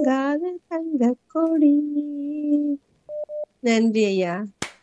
கலங்காத தங்க கொடி நன்றி ஐயா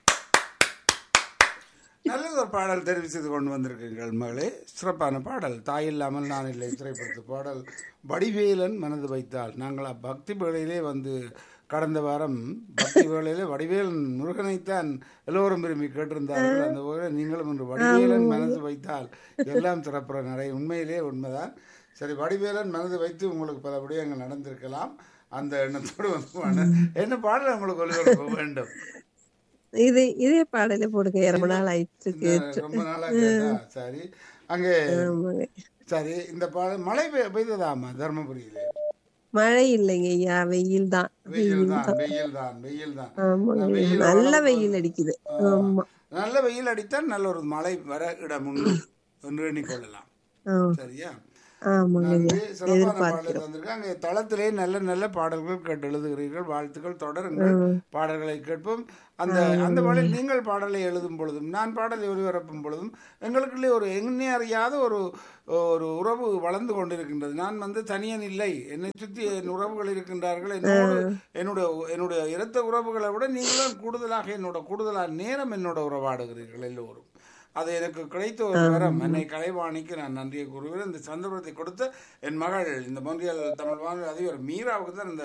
நல்லது ஒரு பாடல் தெரிவு செய்து கொண்டு வந்திருக்கீர்கள் மகளே சிறப்பான பாடல் தாய் இல்லாமல் நான் இல்லை திரைப்படத்து பாடல் வடிவேலன் மனது வைத்தால் நாங்கள் பக்தி வேளையிலே வந்து கடந்த வாரம் பக்தி வேளையிலே வடிவேலன் முருகனைத்தான் எல்லோரும் விரும்பி கேட்டிருந்தார்கள் அந்த வகையில் நீங்களும் இன்று வடிவேலன் மனது வைத்தால் எல்லாம் சிறப்புற நடை உண்மையிலே உண்மைதான் சரி வடிவேலன் மனது வைத்து உங்களுக்கு பல விடயங்கள் நடந்திருக்கலாம் அந்த எண்ணத்தோடு வந்து வாங்க. என்ன பாடல் உங்களுக்கு ஒளிபரப்ப வேண்டும் இது இதே பாடல போடுங்க ரொம்ப நாள் ஆயிடுச்சு கேட்டு ரொம்ப நாளா கேட்டா சரி அங்கே ஆமாங்க. சரி இந்த பாடல் மழை பெய்- பெய்ததாமா தர்மபுரியிலே மழை இல்லைங்க ஐயா வெயில் தான் வெயில் தான் வெயில் தான் வெயில் தான் ஆமாங்க வெயில் நல்ல வளர்ந்து வெயில் அடிக்குது ஆமா நல்ல வெயில் அடித்தால் நல்ல ஒரு மழை வர இடம் உண்டு என்று எண்ணிக்கொள்ளலாம் ஆ, சரியா ஆமாங்க ஐயா நன்றி சிறப்பான பாடல் தந்திருக்காங்க அங்கே தளத்திலே நல்ல நல்ல பாடல்கள் கேட்டு எழுதுகிறீர்கள் வாழ்த்துக்கள் தொடருங்கள் பாடல்களை கேட்போம் அந்த அந்த வழியில் நீங்கள் பாடலை எழுதும் பொழுதும் நான் பாடலை ஒளிபரப்பும் பொழுதும் எங்களுக்குள்ளே ஒரு எண்ணே அறியாத ஒரு ஒரு உறவு வளர்ந்து கொண்டிருக்கின்றது நான் வந்து தனியன் இல்லை என்னை சுற்றி என் உறவுகள் இருக்கின்றார்கள் என்னோடு என்னுடைய என்னுடைய இரத்த உறவுகளை விட நீங்களும் கூடுதலாக என்னோட கூடுதலாக நேரம் என்னோட உறவாடுகிறீர்கள் எல்லோரும் அது எனக்கு கிடைத்த ஒரு வரம் என்னை கலைவாணிக்கு நான் நன்றியை கூறுகிறேன் இந்த சந்தர்ப்பத்தை கொடுத்த என் மகள் இந்த மொன்றியல் தமிழ் வானொலி அதிபர் மீராவுக்கு தான் இந்த